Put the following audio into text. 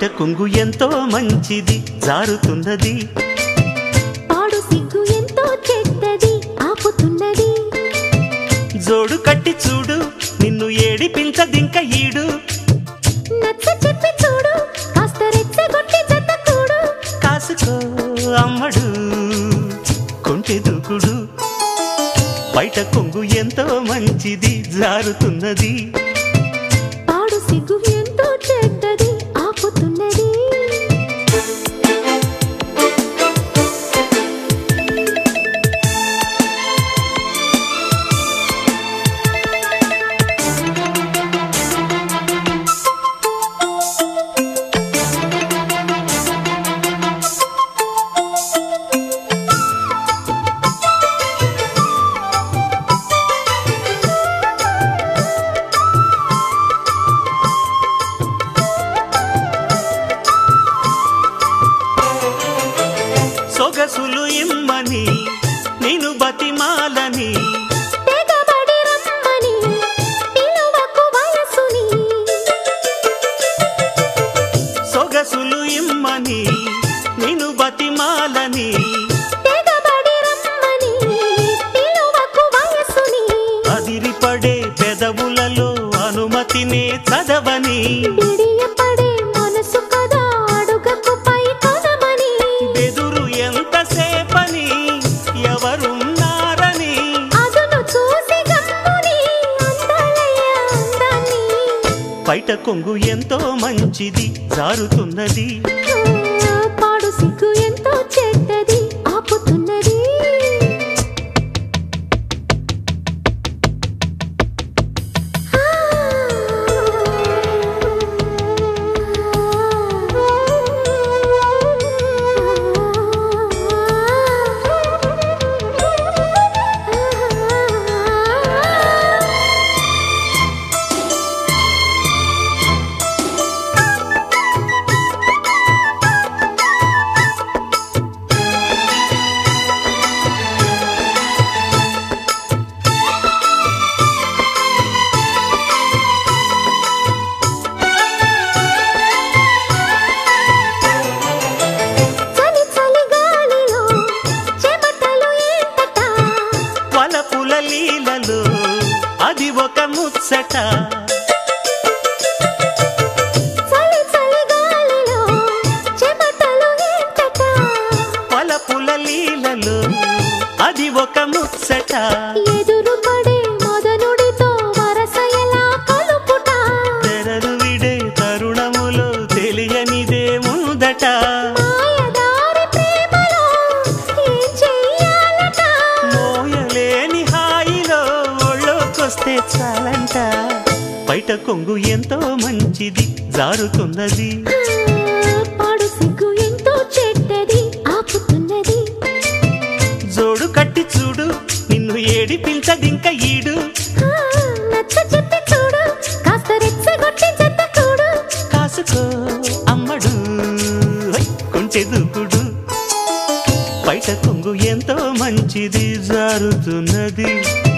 బయట కొంగు ఎంతో మంచిది జారుతున్నది పాడు సిగ్గు ఎంతో చెడ్డది ఆపుతున్నది జోడు కట్టి చూడు నిన్ను ఏడిపించదింక ఈడు నచ్చ చెప్పి చూడు కాస్త రెచ్చగొట్టి జత కూడు కాసుకో అమ్మడు కొంటె దూకుడు బయట కొంగు ఎంతో మంచిది జారుతున్నది పాడు సిగ్గు ఎంతో చెడ్డది ఆపుతున్నది సొగసులు ఇమ్మని నేను బతిమాలని తెగబడి రమ్మని పిలువకు వయసుని సొగసులు ఇమ్మని నేను బతిమాలని తెగబడి రమ్మని పిలువకు వయసుని అదిరిపడే పెదవులలో అనుమతినే చదవని బిడియపడే మనసు కదా అడుగకు పై కొనమని బెదురు ఎంతసేపని ఎవరున్నారని అదును చూసి గమ్ముని అందాలయ్య అందాన్ని బయట కొంగు ఎంతో మంచిది జారుతున్నది ఆ, పాడు సిగ్గు ఎంతో చెడ్డది ఆపుతున్నది చలి చలి గాలిలో చెమటలు ఏంటట వలపుల లీలలో అది ఒక ముచ్చట చలి చలి గాలిలో చెమటలు ఏంటట వలపుల లీలలో అది ఒక ముచ్చట ఎదురు పడే మొదనుడితో వరస ఎలా కలుపుట తెరలు విడే తరుణములో తెలియనిదే ముందట మాయదారి ప్రేమలో ఏం చెయ్యాలట మోయలేని హాయిలో ఒళ్ళోకొస్తే చాలంట బయట కొంగు ఎంతో మంచిది జారుతున్నది ఆ, పాడు సిగ్గు ఎంతో చెడ్డది ఆపుతున్నది జోడు కట్టి చూడు నిన్ను ఏడిపించదింక ఈడు ఆ, నచ్చ చెప్పి చూడు కాస్త రెచ్చగొట్టి జత కూడు కాసుకో అమ్మడు హై, కొంటె దూకుడు బయట కొంగు ఎంతో మంచిది జారుతున్నది